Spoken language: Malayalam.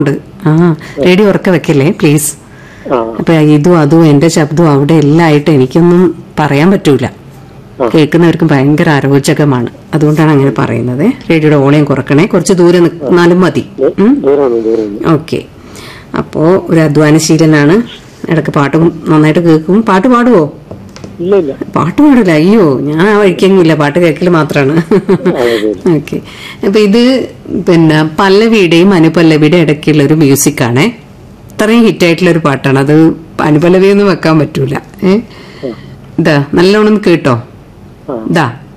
ഉണ്ട് ആ റേഡിയോ ഉറക്ക വെക്കല്ലേ പ്ലീസ് ആ അപ്പൊ ഇതും അതും എന്റെ ശബ്ദവും അവിടെ എല്ലാം ആയിട്ട് എനിക്കൊന്നും പറയാൻ പറ്റൂല കേൾക്കുന്നവർക്ക് ഭയങ്കര അരോചകമാണ് അതുകൊണ്ടാണ് അങ്ങനെ പറയുന്നത് റേഡിയോയുടെ ഓളയും കുറക്കണേ കുറച്ച് ദൂരെ നിന്നാലും മതി ഉം ദൂരാണ് ദൂരാണ് ഓക്കെ അപ്പോ ഒരു അധ്വാനശീലനാണ് ഇടയ്ക്ക് പാട്ടും നന്നായിട്ട് കേൾക്കും പാട്ട് പാടുവോ ഇല്ല ഇല്ല പാട്ട് പാടില്ല അയ്യോ ഞാൻ ആ വഴിക്കൊന്നുമില്ല പാട്ട് കേൾക്കല് മാത്രാണ് അതെ അതെ ഓക്കെ അപ്പൊ ഇത് പിന്നെ പല്ലവിയുടെയും അനുപല്ലവിയുടെ ഇടയ്ക്കുള്ള ഒരു മ്യൂസിക് ആണേ ഇത്രയും ഹിറ്റ് ആയിട്ടുള്ള ഒരു പാട്ടാണ് അത് അനുപല്ലവി ഒന്നും വെക്കാൻ പറ്റൂല ഏ ഇതാ നല്ലോണം കേട്ടോ ആ ഇതാ